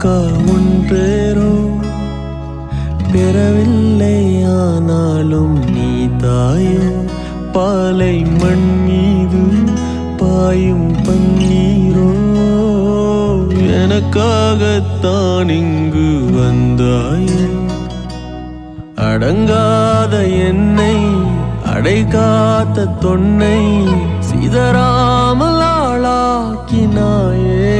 அக்கா உன் பேரோ பெறவில்லை ஆனாலும் நீ தாயோ பாலை மண் மீது பாயும் பன்னீரோ எனக்காகத்தான் இங்கு வந்தாயோ அடங்காத என்னை அடைகாத்த தொன்னை சிதறாமல் ஆளாக்கினாயே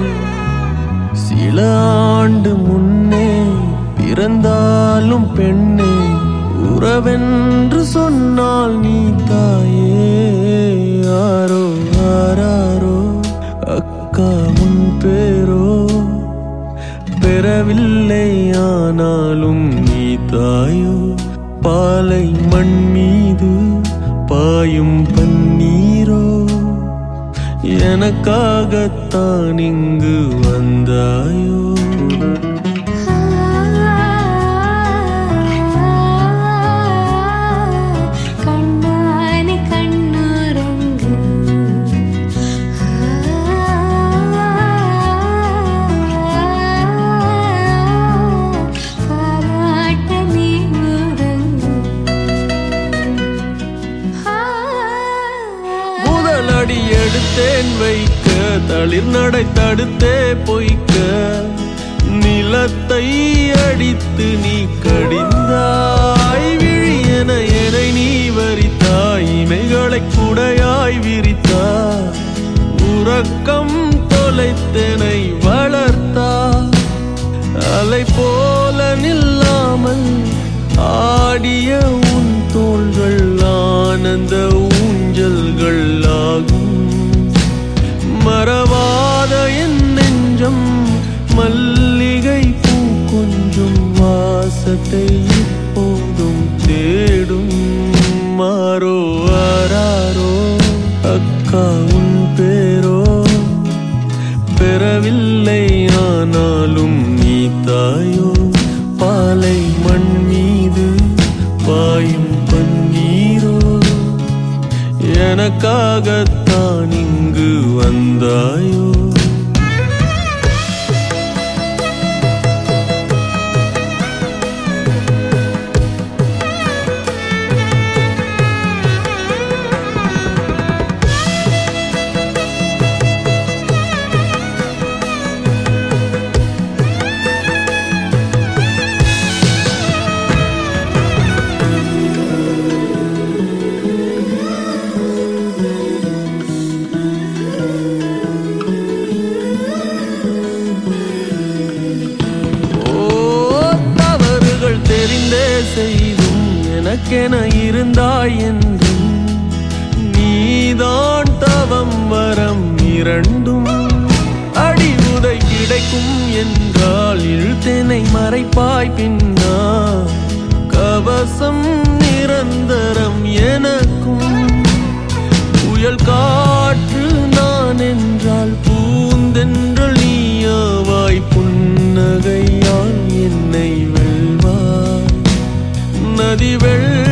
சில ஆண்டு முன்னே பிறந்தாலும் பெண்ணே உறவென்று சொன்னால் நீ தாயே யாரோ ஆராரோ அக்கா உன் பேரோ பெறவில்லை ஆனாலும் நீ தாயோ பாலை மண் மீது பாயும் பன்னீரோ எனக்காகத்தான் இங்கு வந்தாயோ கண்ணானி கண்ணுறங்கு பாராட்ட நீ உறங்கு முதலடி எடுத்தேன் வைக்க தளிர் நடை தடுத்தே பொய்க்க நிலத்தை அடித்து நீ கடிந்தாய் விழியென எனை நீ வரித்தாய் இமைகளை குடையாய் விரித்தாய் உறக்கம் தொலைத்தனை வளர்த்தாய் அலை போல நில்லாமல் ஆடிய உன் தோள்கள் ஆனந்த ஊஞ்சல்கள் ஆகும் மறவாத என் நெஞ்சம் மல்லிகை பூ கொஞ்சம் வாசத்தை இப்போதும் தேடும் மாறோ ஆராரோ அக்கா உன் பேரோ பெறவில்லை ஆனாலும் நீ தாயோ பாலை மண் மீது பாயும் பன்னீரோ எனக்காகத்தான் இங்கு வந்தாயோ ஓ தவறுகள் தெரிந்தே செய்தும் எனக்கென இருந்தாய் என்றும் நீதான் தவம் வரம் இரண்டும் அடி உதை கிடைக்கும் என்றால் இழுத்தனை மறைப்பாய் பின்னா கவசம் நிரந்தரம் எனக்கும் புயல் காற்று நான் என்றால் பூந்தென்றல் நீயாவாய் புன்னகையால் என்னை வெல்வாய் நதி வெள்ள